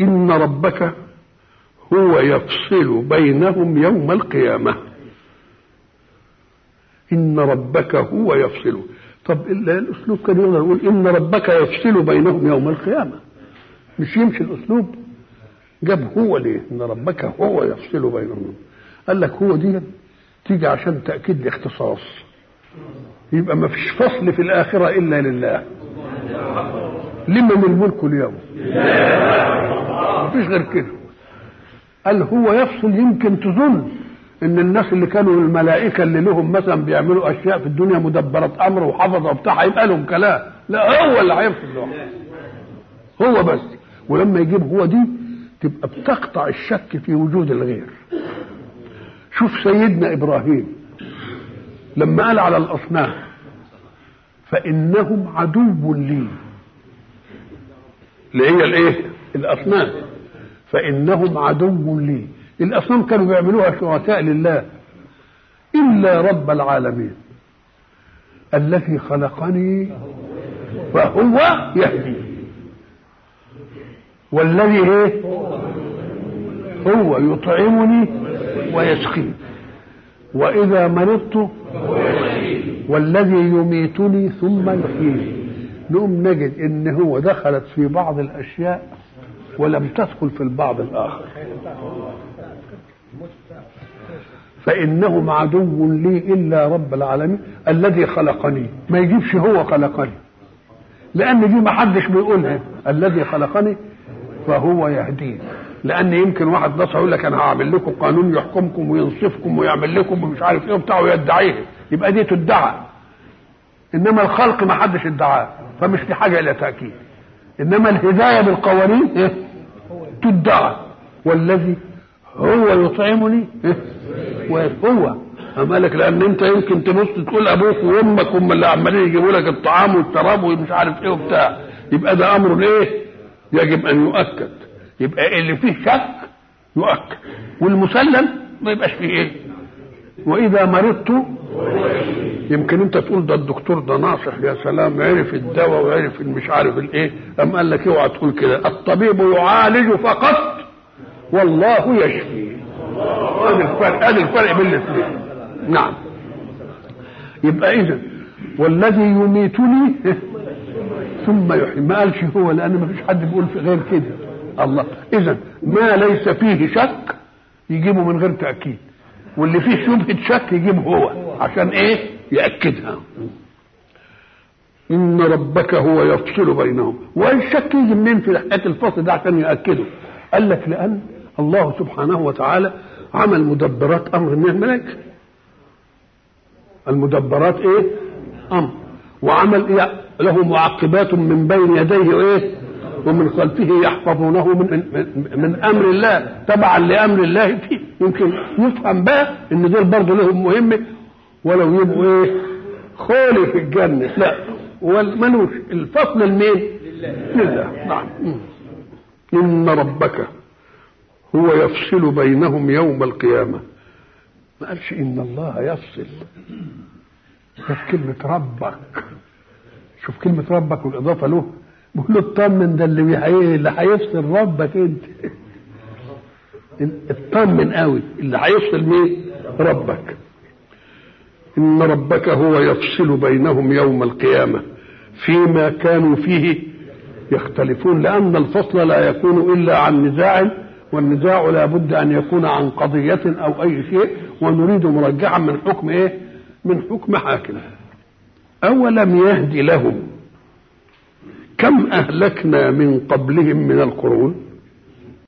إن ربك هو يفصل بينهم يوم القيامة إن ربك هو يفصل طب الأسلوب كان يقدر يقول إن ربك يفصل بينهم يوم القيامة مش يمشي الأسلوب جاب هو ليه إن ربك هو يفصل بينهم قال لك هو دي تيجي عشان تأكيد الاختصاص يبقى ما فيش فصل في الآخرة إلا لله لمن الملك اليوم ما فيش غير كده قال هو يفصل يمكن تظن ان الناس اللي كانوا الملائكه اللي لهم مثلا بيعملوا اشياء في الدنيا مدبره امر وحفظه وبتاع هيبقى لهم كلام لا هو اللي هيفصل لوحده هو بس ولما يجيب هو دي تبقى بتقطع الشك في وجود الغير شوف سيدنا ابراهيم لما قال على الاصنام فانهم عدو لي اللي هي الايه الاصنام فانهم عدو لي الاصنام كانوا بيعملوها شركاء لله الا رب العالمين الذي خلقني فهو يهدي والذي ايه هو يطعمني ويسقيني واذا مرضت والذي يميتني ثم يحييني نقوم نجد ان هو دخلت في بعض الاشياء ولم تدخل في البعض الاخر فانهم عدو لي الا رب العالمين الذي خلقني ما يجيبش هو خلقني لان دي ما حدش بيقولها الذي خلقني فهو يهدين لان يمكن واحد نصح يقول لك انا هعمل لكم قانون يحكمكم وينصفكم ويعمل لكم ومش عارف ايه وبتاع ويدعيه يبقى دي تدعى انما الخلق ما حدش ادعاه فمش في حاجه الى تاكيد انما الهدايه بالقوانين إيه؟ تدعى والذي هو يطعمني إيه؟ وهو أما لك لان انت يمكن تبص تقول ابوك وامك هم اللي عمالين يجيبوا لك الطعام والشراب ومش عارف ايه وبتاع يبقى ده امر ايه يجب ان يؤكد يبقى اللي فيه شك يؤكد والمسلم ما يبقاش فيه ايه واذا مرضت يمكن انت تقول ده الدكتور ده ناصح يا سلام عرف الدواء وعرف مش عارف الايه ام قال لك اوعى تقول كده الطبيب يعالج فقط والله يشفي ادي الفرق ادي الفرق بين الاثنين نعم يبقى اذا والذي يميتني ثم يحيي ما قالش هو لان ما فيش حد بيقول في غير كده الله اذا ما ليس فيه شك يجيبه من غير تاكيد واللي فيه شبهه شك يجيبه هو عشان ايه ياكدها ان ربك هو يفصل بينهم والشك يجي منين في حكايه الفصل ده عشان ياكده قال لك لان الله سبحانه وتعالى عمل مدبرات امر من الملائكه المدبرات ايه امر وعمل إيه؟ له معقبات من بين يديه ايه ومن خلفه يحفظونه من, من, من امر الله تبعا لامر الله فيه يمكن يفهم بقى ان دول برضه لهم مهمه ولو يبقوا ايه خولي في الجنه لا ملوش الفصل لمين؟ لله نعم ان ربك هو يفصل بينهم يوم القيامه ما قالش ان الله يفصل شوف كلمه ربك شوف كلمه ربك والاضافه له بقول له اطمن ده اللي بيحيي اللي هيفصل ربك انت اطمن قوي اللي هيفصل مين ربك ان ربك هو يفصل بينهم يوم القيامه فيما كانوا فيه يختلفون لان الفصل لا يكون الا عن نزاع والنزاع لا بد ان يكون عن قضيه او اي شيء ونريد مرجعا من حكم ايه من حكم حاكم اولم يهد لهم كم اهلكنا من قبلهم من القرون